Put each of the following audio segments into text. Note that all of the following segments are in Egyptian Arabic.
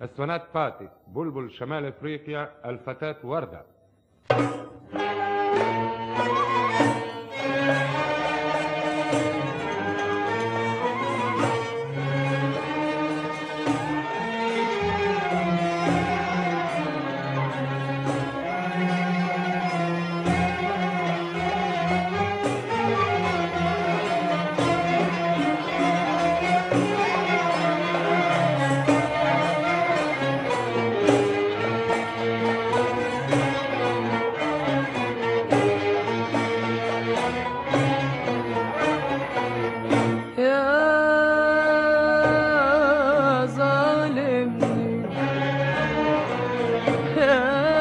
اسمنات باتي بلبل شمال افريقيا الفتاة وردة يا ظالمني يا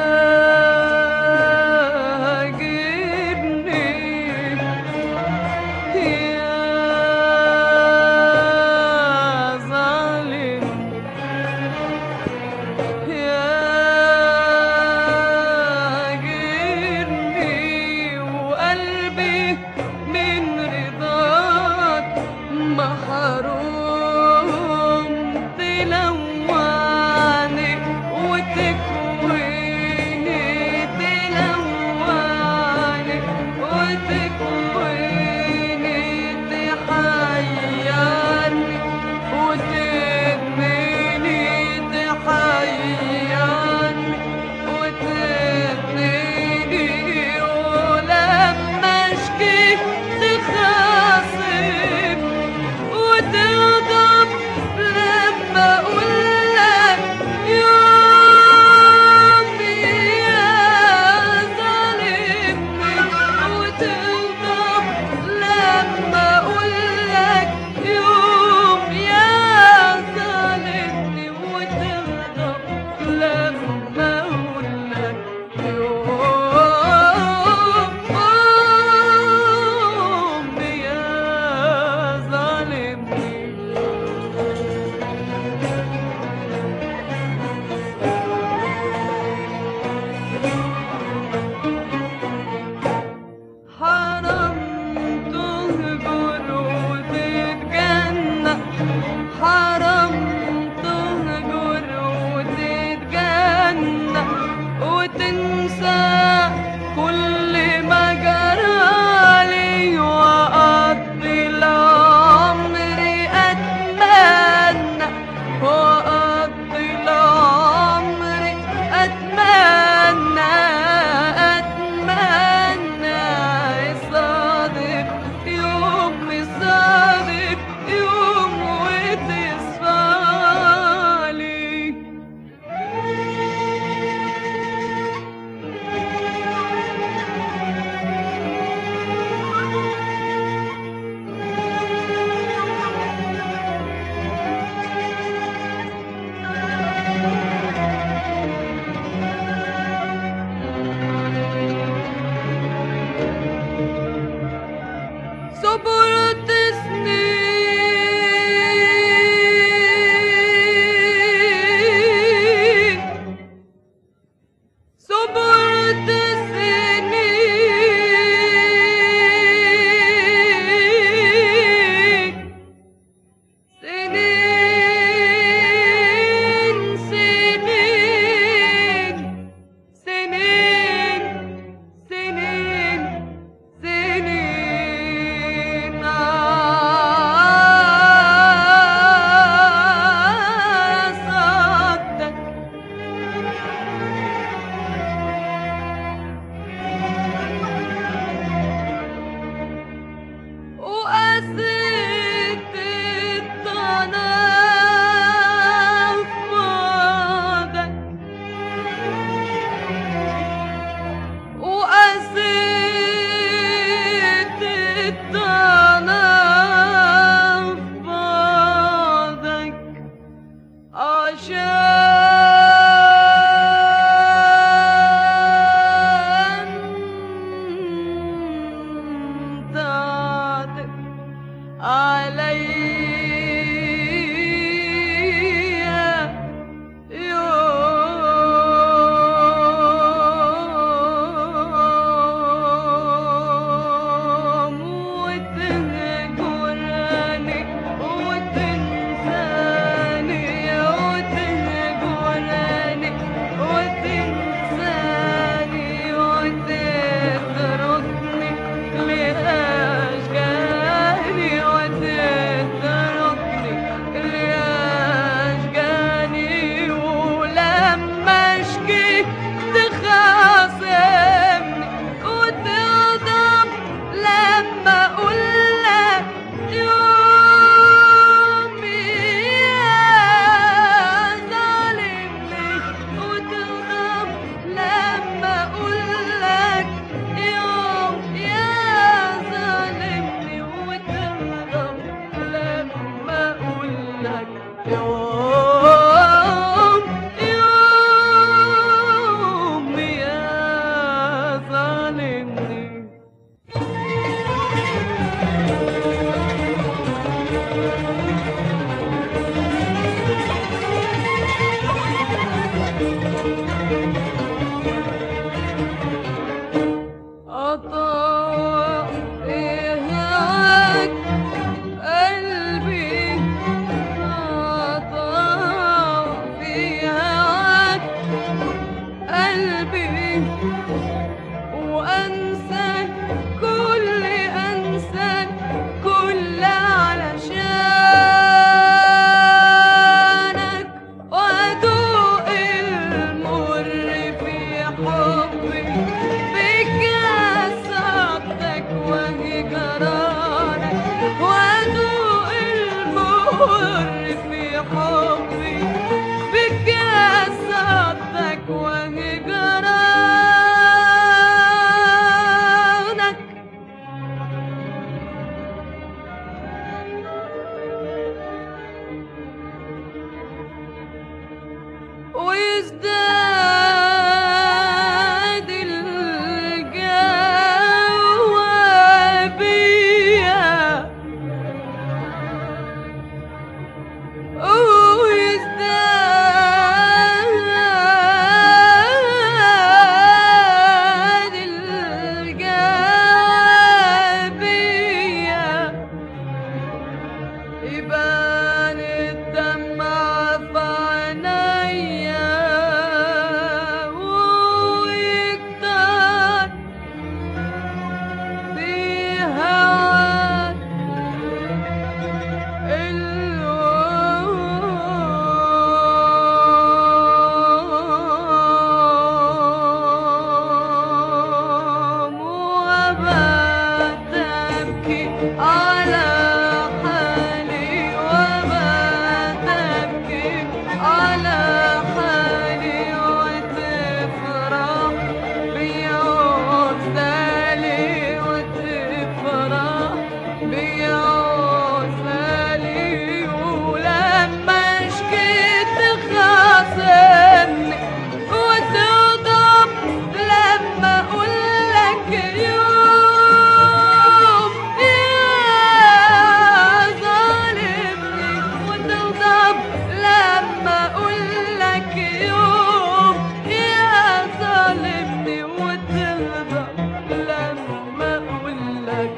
جبني يا ظالمني يا جبني وقلبي من رضاك محروم تلوعني وتكويني تلوعني وتكويني تحيرني وتدمني تحيرني وتدمني ولما اشكي تخاصم وتغضب لما اقولك يوم يا ظالمني وتغضب لما اقولك يوم يا ظالمني وتغضب لما اقولك يوم يا ظالمني حرام تهجر وتتجنى حرام تهجر وتتجنى وتنسى كل ما جرالي وأقضي العمر أتمنى وأقضي العمر أتمنى أتمنى يصادف يوم يصادف يوم وتصفالي صبرت سنين صبرت سنين سنين سنين سنين سنين سنين عصدك وقسيت الطنا في بعدك وقسيت الطنا في بعدك عشان تعطف عليا يوم وتهجرني وتنساني وتهجرني يوم يوم يا ظالمني قطع إيهاك قلبي قطع في هواك قلبي وأنسى كل أنسى كل علشانك وأدوق المر في حبي بكاساتك وهجرانك وأدوق المر في حبي بكاساتك وهجرانك ويزداد الجوابية ويزداد الجوابية يبان الدمع في عينيا ويكتر في هواك اليوم وبات أبكي على حالي وبات أبكي على حالي وتفرح بيوم ثاني وتفرح بيوم ثاني ولما شكيت خاصمني وتغضب لما اقول لك يوم يا ظالمني وتغضب لما اقول لك يوم يا ظالمني وتغضب لما اقول لك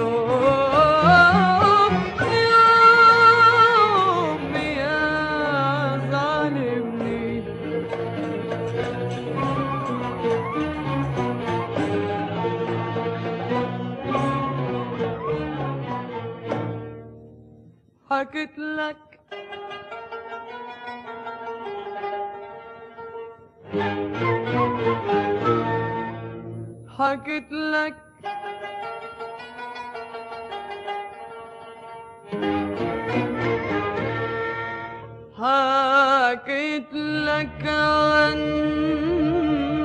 يوم يوم يا ظالمني حكيت لك حكيت لك حكيت لك عن